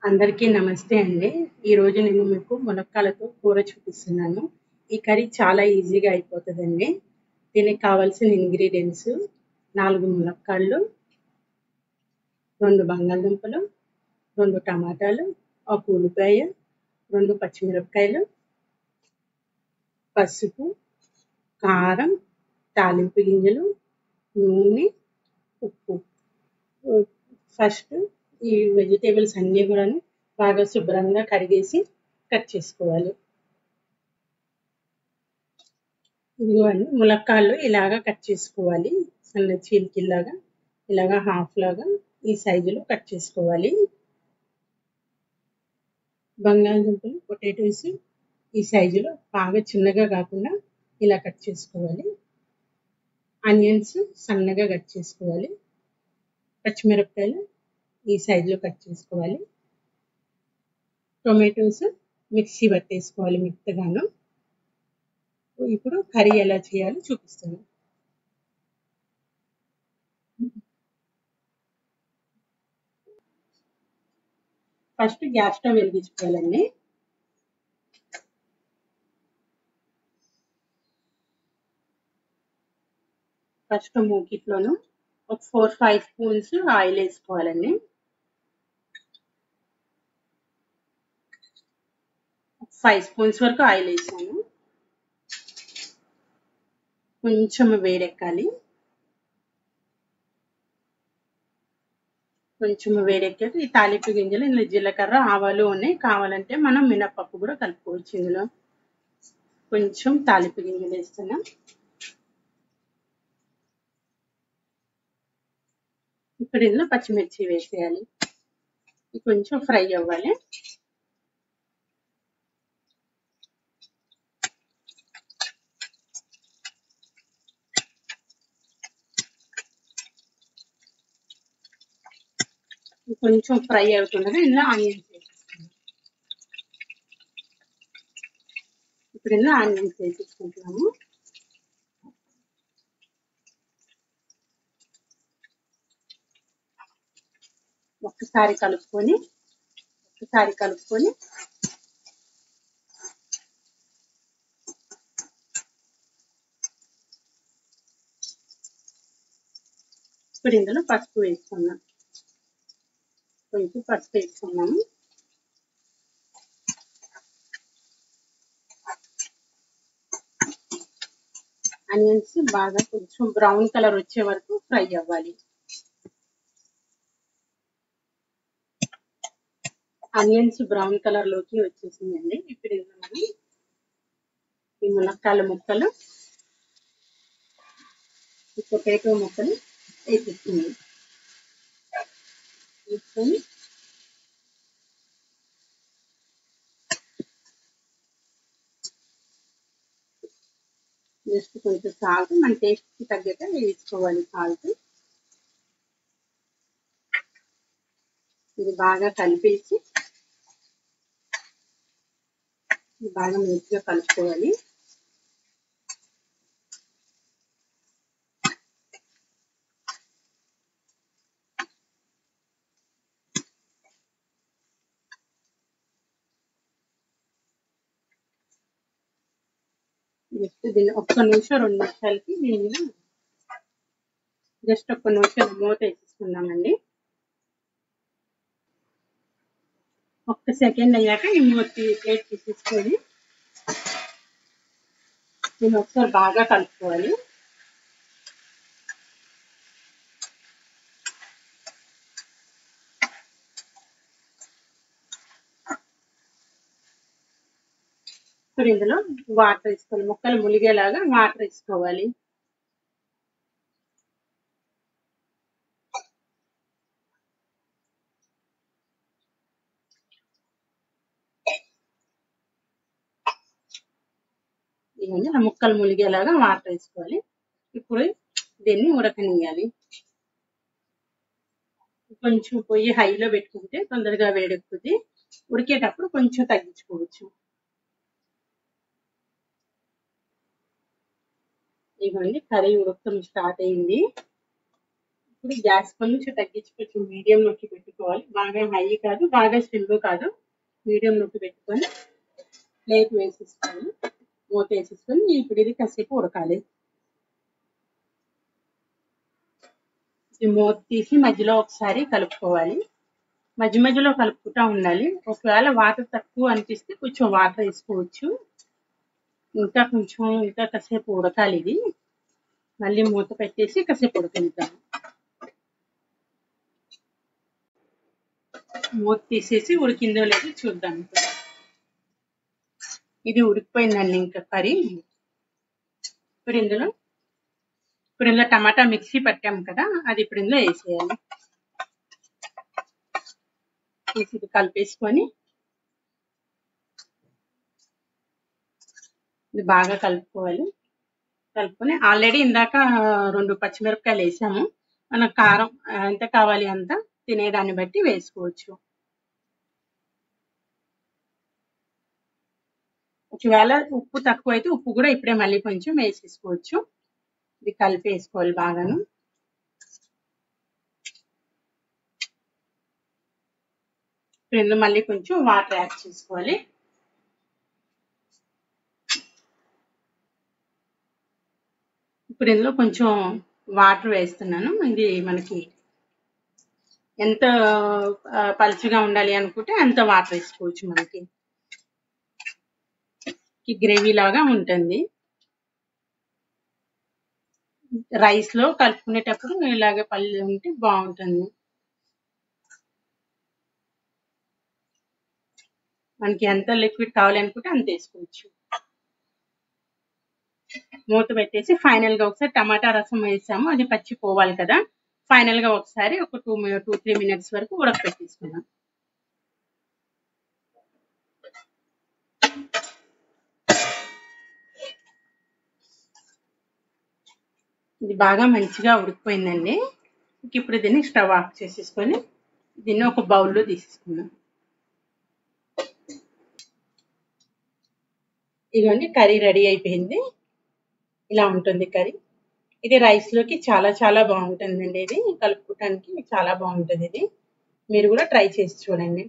అందరికీ నమస్తే అండి ఈరోజు నేను మీకు ములక్కాలతో కూర చూపిస్తున్నాను ఈ కర్రీ చాలా ఈజీగా అయిపోతుందండి దీనికి కావాల్సిన ఇంగ్రీడియంట్స్ నాలుగు ములక్కాళ్ళు రెండు బంగాళదుంపలు రెండు టమాటాలు ఒక ఉల్లిపాయ రెండు పచ్చిమిరపకాయలు పసుపు కారం తాలింపు గింజలు నూనె ఉప్పు ఫస్ట్ ఈ వెజిటేబుల్స్ అన్నీ కూడా బాగా శుభ్రంగా కడిగేసి కట్ చేసుకోవాలి ఇదిగోండి ములక్కాళ్ళు ఇలాగా కట్ చేసుకోవాలి సన్న చీలికల్లాగా ఇలాగా హాఫ్ లాగా ఈ సైజులో కట్ చేసుకోవాలి బంగాళదుంపలు పొటాటోస్ ఈ సైజులో బాగా చిన్నగా కాకుండా ఇలా కట్ చేసుకోవాలి ఆనియన్స్ సన్నగా కట్ చేసుకోవాలి పచ్చిమిరపకాయలు ఈ సైజులో కట్ చేసుకోవాలి టొమాటోస్ మిక్సీ పట్టేసుకోవాలి మెత్తగాను ఇప్పుడు కర్రీ ఎలా చేయాలో చూపిస్తాను ఫస్ట్ గ్యాస్ స్టవ్ వెలిగించుకోవాలండి ఫస్ట్ మూకిట్లోను ఒక ఫోర్ ఫైవ్ స్పూన్స్ ఆయిల్ వేసుకోవాలండి ఫైవ్ స్పూన్స్ వరకు ఆయిల్ వేసాను కొంచెం వేడెక్కాలి కొంచెం వేడెక్కాక ఈ తాలింపు గింజలు ఇందులో జీలకర్ర ఆవాలు ఉన్నాయి కావాలంటే మనం మినప్పప్పు కూడా కలుపుకోవచ్చు ఇందులో కొంచెం తాలింపు గింజలు వేస్తున్నాం ఇప్పుడు ఇందులో పచ్చిమిర్చి వేసేయాలి కొంచెం ఫ్రై అవ్వాలి కొంచెం ఫ్రై అవుతుండగా ఇందులో ఆనియన్స్ వేసేసుకుందాం ఇప్పుడు ఇందులో ఆనియన్స్ వేసేసుకుంటున్నాము ఒక్కసారి కలుపుకొని ఒక్కసారి కలుపుకొని ఇప్పుడు ఇందులో పసుపు వేసుకున్నాం కొంచెం పసుపు వేసుకున్నాము ఆనియన్స్ బాగా కొంచెం బ్రౌన్ కలర్ వచ్చే వరకు ఫ్రై అవ్వాలి ఆనియన్స్ బ్రౌన్ కలర్ లోకి వచ్చేసిందండి ఇప్పుడు ఇందులో మనం ఈ మునక్కాయల ముక్కలు ఈ పొటాటో ముక్కలు వేసేస్తున్నాం వేసుకొని జస్ట్ కొంచెం సాల్ట్ మన టేస్ట్కి తగ్గట్టు వేసుకోవాలి సాల్ట్ ఇది బాగా కలిపేసి బాగా నీట్గా కలుపుకోవాలి జస్ట్ దీన్ని ఒక్క నిమిషం రెండు నిమిషాలకి దీన్ని జస్ట్ ఒక్క నిమిషం మూత వేసేసుకున్నామండి ఒక్క సెకండ్ అయ్యాక ఈ మూత ప్లేట్ తీసేసుకొని దీన్ని ఒకసారి బాగా కలుపుకోవాలి ఇప్పుడు ఇందులో వాటర్ వేసుకోవాలి ముక్కలు ములిగేలాగా వాటర్ వేసుకోవాలి ఇవన్నీ ఆ ముక్కలు ములిగేలాగా వాటర్ వేసుకోవాలి ఇప్పుడు దీన్ని ఉడకనియాలి కొంచెం పొయ్యి హైలో పెట్టుకుంటే తొందరగా వేడెక్కుతుంది ఉడికేటప్పుడు కొంచెం తగ్గించుకోవచ్చు ఇవ్వండి కర్రీ ఉడకడం స్టార్ట్ అయింది ఇప్పుడు గ్యాస్ కొంచెం తగ్గించి కొంచెం మీడియం నొక్కి పెట్టుకోవాలి బాగా హై కాదు బాగా స్టిల్ కాదు మీడియం నొక్కి పెట్టుకొని ప్లేట్ వేసేసుకోవాలి మూత వేసేసుకొని ఇప్పుడు ఇది కాసేపు ఉడకాలి ఈ మూత తీసి మధ్యలో ఒకసారి కలుపుకోవాలి మధ్య మధ్యలో కలుపుకుంటా ఉండాలి ఒకవేళ వాటర్ తక్కువ అనిపిస్తే కొంచెం వాటర్ వేసుకోవచ్చు ఇంకా కొంచెం ఇంకా కాసేపు ఉడకాలి ఇది మళ్ళీ మూత పెట్టేసి కాసేపు ఉడకనిద్దాం మూత తీసేసి ఉడికిందో లేదో చూద్దాం ఇది ఉడికిపోయిందండి ఇంకా కర్రీ ఇప్పుడు ఇందులో ఇప్పుడు ఇందులో టమాటా మిక్సీ పట్టాము కదా అది ఇప్పుడు ఇందులో వేసేయాలి వేసి ఇది కలిపేసుకొని ఇది బాగా కలుపుకోవాలి కలుపుకొని ఆల్రెడీ ఇందాక రెండు పచ్చిమిరపకాయలు వేసాము మన కారం ఎంత కావాలి అంత తినేదాన్ని బట్టి వేసుకోవచ్చు ఒకవేళ ఉప్పు తక్కువ అయితే ఉప్పు కూడా ఇప్పుడే మళ్ళీ కొంచెం వేసేసుకోవచ్చు ఇది కలిపి వేసుకోవాలి బాగాను ఇప్పుడు మళ్ళీ కొంచెం వాటర్ యాడ్ చేసుకోవాలి ఇప్పుడు ఇందులో కొంచెం వాటర్ వేస్తున్నాను ఇది మనకి ఎంత పలుచగా ఉండాలి అనుకుంటే అంత వాటర్ వేసుకోవచ్చు మనకి గ్రేవీ లాగా ఉంటుంది రైస్ లో కలుపుకునేటప్పుడు ఇలాగ పల్లి ఉంటే బాగుంటుంది మనకి ఎంత లిక్విడ్ కావాలి అనుకుంటే అంత వేసుకోవచ్చు మూత పెట్టేసి ఫైనల్ గా ఒకసారి టమాటా రసం వేసాము అది పచ్చి పోవాలి కదా ఫైనల్ గా ఒకసారి ఒక టూ టూ త్రీ మినిట్స్ వరకు ఉడకపెట్టేసుకున్నాం ఇది బాగా మంచిగా ఉడికిపోయిందండి ఇప్పుడు దీన్ని స్టవ్ ఆఫ్ చేసేసుకొని దీన్ని ఒక బౌల్లో తీసేసుకుందాం ఇదిగోండి కర్రీ రెడీ అయిపోయింది ఇలా ఉంటుంది కర్రీ ఇది రైస్లోకి చాలా చాలా బాగుంటుందండి ఇది కలుపుకోవటానికి చాలా బాగుంటుంది ఇది మీరు కూడా ట్రై చేసి చూడండి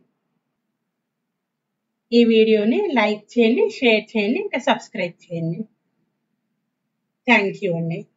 ఈ వీడియోని లైక్ చేయండి షేర్ చేయండి ఇంకా సబ్స్క్రైబ్ చేయండి థ్యాంక్ యూ అండి